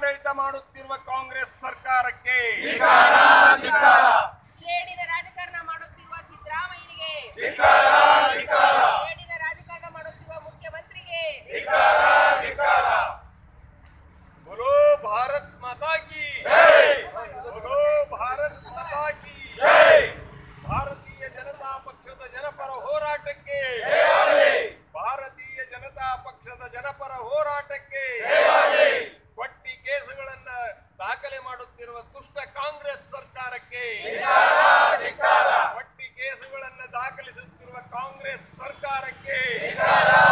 ಆಡಳಿತ ಮಾಡುತ್ತಿರುವ ಕಾಂಗ್ರೆಸ್ ಸರ್ಕಾರಕ್ಕೆ ಸೇಡಿನ ರಾಜಕಾರಣ ಮಾಡುತ್ತಿರುವ ಸಿದ್ದರಾಮಯ್ಯನಿಗೆ ಸೇಡಿನ ರಾಜಕಾರಣ ಮಾಡುತ್ತಿರುವ ಮುಖ್ಯಮಂತ್ರಿಗೆ बोलो भारत माता की बोलो ಭಾರತ್ ಮಾತಾ ಕಿ ಭಾರತೀಯ ಜನತಾ ಪಕ್ಷದ ಜನಪರ ಹೋರಾಟಕ್ಕೆ ಭಾರತೀಯ ಜನತಾ ಪಕ್ಷದ ಜನಪರ ಹೋರಾಟಕ್ಕೆ ಕೊಟ್ಟಿ ಕೇಸುಗಳನ್ನ ದಾಖಲೆ ಮಾಡುತ್ತಿರುವ ದುಷ್ಟ ಕಾಂಗ್ರೆಸ್ ಸರ್ಕಾರಕ್ಕೆ ಕೊಟ್ಟಿ ಕೇಸುಗಳನ್ನ ದಾಖಲಿಸುತ್ತಿರುವ ಕಾಂಗ್ರೆಸ್ ಸರ್ಕಾರಕ್ಕೆ